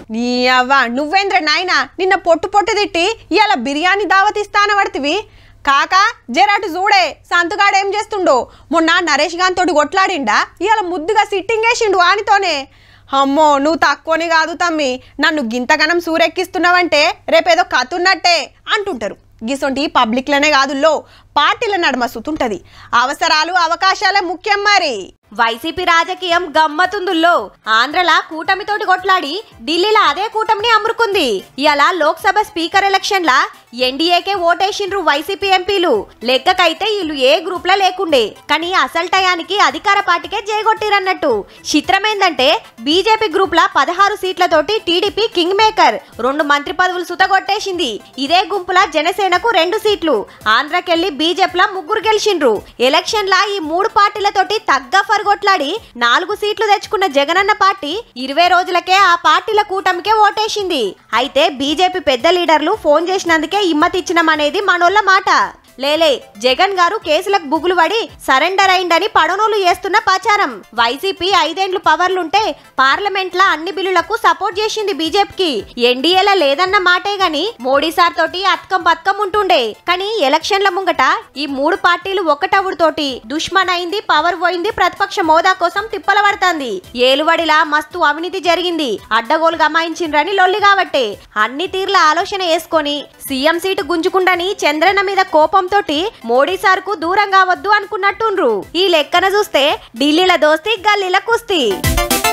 నీ అవ్వ నువ్వేంద్ర నాయన నిన్న పొట్టు పొట్టు తిట్టి ఇవాళ బిర్యానీ దావతిస్తాన పడుతుంది కాక జరాటు చూడే సంతుగాడు ఏం చేస్తుండో మొన్న నరేష్ గాన్ తోటి కొట్లాడిండా ఇవాళ ముద్దుగా సిట్టింగ్ వేసిండు వానితోనే అమ్మో నువ్వు తక్కువని కాదు తమ్మి నన్ను గింతగనం సూరెక్కిస్తున్నావంటే రేపేదో కతున్నట్టే అంటుంటారు గిసొంటి పబ్లిక్లనే కాదుల్లో పార్టీల నడుమ సుతుంటది అవసరాలు అవకాశాలే ముఖ్యం మరి వైసీపీ రాజకీయం గమ్మతుందుల్లో ఆంధ్రల కూటమితోటి కొట్లాడి ఢిల్లీలో అదే కూటమిని అమ్ముకుంది ఇలా లోక్సభ స్పీకర్ ఎలక్షన్ల ఎన్డీఏకే ఓటేసిండ్రు వైసీపీ ఎంపీలు లెక్కకైతే వీళ్ళు ఏ గ్రూప్ లో లేకుండే కానీ అసలు టయానికి అధికార పార్టీకే జయగొట్టిరన్నట్టు చిత్రమేందంటే బీజేపీ గ్రూప్ ల పదహారు సీట్లతోటి టీడీపీ కింగ్ మేకర్ రెండు మంత్రి పదవులు సుతగొట్టేసింది ఇదే గుంపుల జనసేనకు రెండు సీట్లు ఆంధ్రకెళ్లి బీజేపీల ముగ్గురు గెలిచిండ్రు ఎలక్షన్ల ఈ మూడు పార్టీలతోటి తగ్గ ఫర్గొట్లాడి నాలుగు సీట్లు తెచ్చుకున్న జగనన్న పార్టీ ఇరవై రోజులకే ఆ పార్టీల కూటమికే ఓటేసింది అయితే బీజేపీ పెద్ద లీడర్లు ఫోన్ చేసినందుకే ఇమ్మతిచ్చినమనేది మనోళ్ళ మాట లేలే జగన్ గారు కేసులకు బుగులు పడి సరెండర్ అయిందని పడనోలు చేస్తున్న ప్రచారం వైసీపీ ఐదేండ్లు పవర్లుంటే పార్లమెంట్ లా అన్ని బిల్లులకు సపోర్ట్ చేసింది బీజేపీకి ఎన్డీఏలా లేదన్న మాటే గాని మోడీ సార్ తోటి అత్కం పథకం ఉంటుండే కానీ ఎలక్షన్ల ముంగట ఈ మూడు పార్టీలు ఒక్కటవుడు తోటి దుష్మన్ అయింది పవర్ పోయింది ప్రతిపక్ష హోదా కోసం తిప్పల పడుతుంది ఏలువడిలా మస్తు అవినీతి జరిగింది అడ్డగోలు గమాయించిండ్రని లొల్లి కాబట్టే అన్ని తీర్ల ఆలోచన వేసుకొని సీఎం సీటు గుంజుకుండని చంద్రన్న మీద కోపంతో మోడీ సార్ కు దూరం కావద్దు అనుకున్నట్టుండ్రు ఈ లెక్కన చూస్తే ఢిల్లీల దోస్తి గల్లీల కుస్తీ